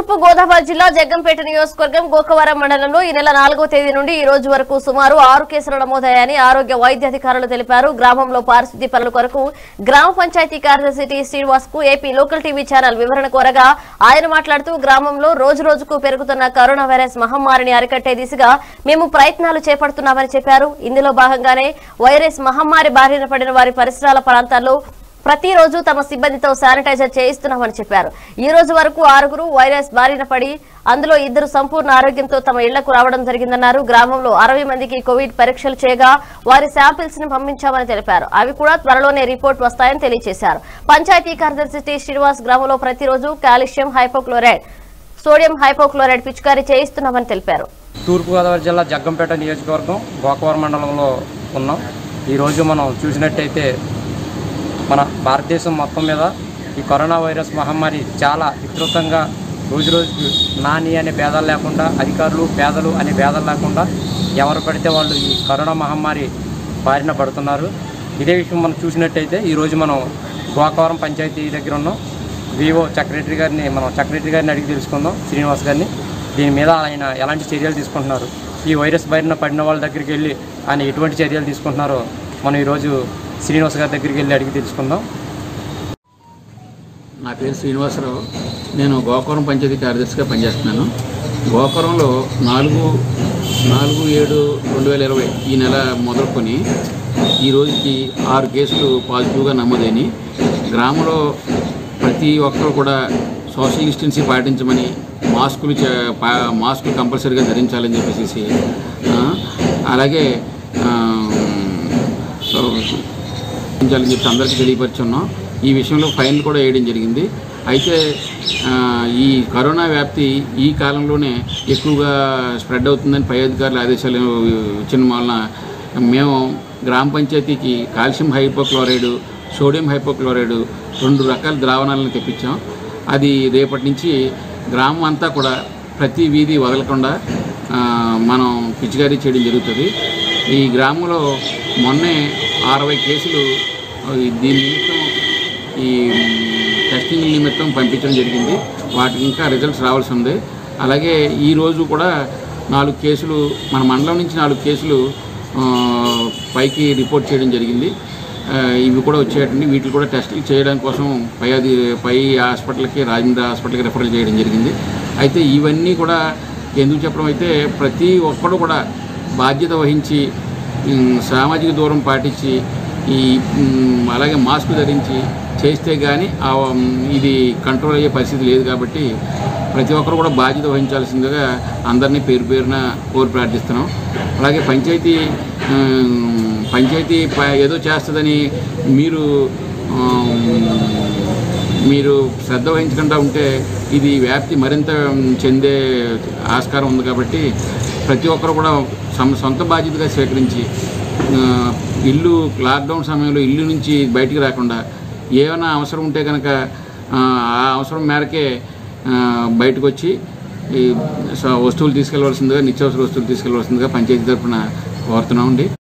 తూర్పు గోదావరి జిల్లా జగ్గంపేట నియోజకవర్గం గోకవరం మండలంలో ఈ నెల నాలుగో తేదీ నుండి ఈ రోజు వరకు సుమారు ఆరు కేసులు నమోదయ్యాయని ఆరోగ్య వైద్య అధికారులు తెలిపారు గ్రామంలో పారిశుద్ధ్య పనుల కొరకు గ్రామ పంచాయతీ కార్యదర్శి టి శ్రీనివాస్ కు ఏపీ లోకల్ టీవీ ఛానల్ వివరణ కోరగా ఆయన మాట్లాడుతూ గ్రామంలో రోజు రోజుకు పెరుగుతున్న కరోనా వైరస్ మహమ్మారిని అరికట్టే దిశగా మేము ప్రయత్నాలు చేపడుతున్నామని చెప్పారు ఇందులో భాగంగానే వైరస్ మహమ్మారి బారిన పడిన వారి పరిసరాల ప్రాంతాల్లో ప్రతిరోజు తమ సిబ్బందితో శానిటైజర్ చేయిస్తున్నామని చెప్పారు ఈ రోజు వరకు ఆరుగురు వైరస్ బారిన పడి అందులో ఇద్దరు సంపూర్ణ ఆరోగ్యంతో తమ ఇళ్లకు రావడం జరిగిందన్నారు గ్రామంలో అరవై మందికి కోవిడ్ పరీక్షలు చేయగా వారి శాంపిల్స్ ని పంపించామని తెలిపారు అవి కూడా త్వరలోనే రిపోర్ట్ వస్తాయని తెలియజేశారు పంచాయతీ కార్యదర్శి టి శ్రీనివాస్ గ్రామంలో ప్రతిరోజు కాల్షియం హైపోక్లోరైడ్ సోడియం హైపోక్లోరైడ్ పిచికారీ చేయిస్తున్నామని తెలిపారు తూర్పుగోదావరి జిల్లా జగ్గంపేట నియోజకవర్గం గోకవరం మండలంలో ఉన్నాం ఈరోజు మనం చూసినట్టయితే మన భారతదేశం మొత్తం మీద ఈ కరోనా వైరస్ మహమ్మారి చాలా విస్తృతంగా రోజు రోజుకి నాని అనే భేదాలు లేకుండా అధికారులు పేదలు అనే భేదాలు లేకుండా ఎవరు పడితే వాళ్ళు ఈ కరోనా మహమ్మారి బారిన పడుతున్నారు ఇదే విషయం మనం చూసినట్టయితే ఈరోజు మనం గోకవరం పంచాయతీ దగ్గర ఉన్నాం వివో సెక్రటరీ గారిని మనం సెక్రటరీ గారిని అడిగి తెలుసుకుందాం శ్రీనివాస్ గారిని దీని మీద ఆయన ఎలాంటి చర్యలు తీసుకుంటున్నారు ఈ వైరస్ బారిన పడిన వాళ్ళ దగ్గరికి వెళ్ళి ఆయన ఎటువంటి చర్యలు తీసుకుంటున్నారో మనం ఈరోజు శ్రీనివాస్ గారి దగ్గరికి వెళ్ళి అడిగి తెలుసుకుందాం నా పేరు శ్రీనివాసరావు నేను గోకవరం పంచాయతీ కార్యదర్శిగా పనిచేస్తున్నాను గోకవరంలో నాలుగు నాలుగు ఏడు రెండు వేల ఇరవై ఈ నెల మొదలుకొని ఈ రోజుకి ఆరు కేసులు పాజిటివ్గా నమోదైనవి గ్రామంలో ప్రతి ఒక్కరు కూడా సోషల్ డిస్టెన్సీ పాటించమని మాస్కులు చే- పా- మాస్కులు కంపల్సరీగా ధరించాలని చెప్పేసి ఆ, అలాగే ఆ, పాటించాలని చెప్పి అందరికీ తెలియపరుచున్నాం ఈ విషయంలో ఫైన్ కూడా వేయడం జరిగింది అయితే ఆ, ఈ కరోనా వ్యాప్తి ఈ కాలంలోనే ఎక్కువగా స్ప్రెడ్ అవుతుందని పై అధికారుల ఆదేశాలు ఇచ్చిన వలన మేము గ్రామ పంచాయతీకి కాల్షియం హైపోక్లోరైడ్ సోడియం హైపోక్లోరైడ్ రెండు రకాల ద్రావణాలను తెప్పించాం అది రేపటి నుంచి గ్రామం అంతా కూడా ప్రతి వీధి వదలకుండా ఆ, మనం పిచికారీ చేయడం జరుగుతుంది ఈ గ్రామంలో మొన్నే అరవై కేసులు ఆ, దీని నిమిత్తం ఈ టెస్టింగ్ నిమిత్తం పంపించడం జరిగింది వాటికి ఇంకా రిజల్ట్స్ రావాల్సి ఉంది అలాగే ఈ రోజు కూడా నాలుగు కేసులు మన మండలం నుంచి నాలుగు కేసులు ఆ, పైకి రిపోర్ట్ చేయడం జరిగింది ఆ, ఇవి కూడా వచ్చేటండి వీటిని కూడా టెస్టులు చేయడం కోసం పై అది పై హాస్పిటల్కి రాజేంద్ర హాస్పిటల్కి రెఫర్ చేయడం జరిగింది అయితే ఇవన్నీ కూడా ఎందుకు చెప్పడం అయితే ప్రతి ఒక్కరు కూడా బాధ్యత వహించి ఉమ్, సామాజిక దూరం పాటించి ఈ ఉమ్, అలాగే మాస్క్ ధరించి చేస్తే కానీ ఆ, ఉమ్, ఇది కంట్రోల్ అయ్యే పరిస్థితి లేదు కాబట్టి ప్రతి ఒక్కరు కూడా బాధ్యత వహించాల్సిందిగా అందరినీ పేరు పేరున కోరి ప్రార్థిస్తున్నాం అలాగే పంచాయతీ ఉమ్, పంచాయతీ ప- ఏదో చేస్తుందని మీరు ఉమ్, మీరు శ్రద్ధ వహించకుండా ఉంటే ఇది వ్యాప్తి మరింత చెందే ఆస్కారం ఉంది కాబట్టి ప్రతి ఒక్కరు కూడా సమ సొంత బాధ్యతగా స్వీకరించి ఆ, ఇల్లు లాక్డౌన్ సమయంలో ఇల్లు నుంచి బయటికి రాకుండా ఏమైనా అవసరం ఉంటే కనుక ఆ ఆ అవసరం మేరకే ఆ, బయటకు వచ్చి ఈ స- వస్తువులు తీసుకెళ్లవలసిందిగా నిత్యావసర వస్తువులు తీసుకెళ్లవలసిందిగా పంచాయతీ తరఫున కోరుతున్నామండి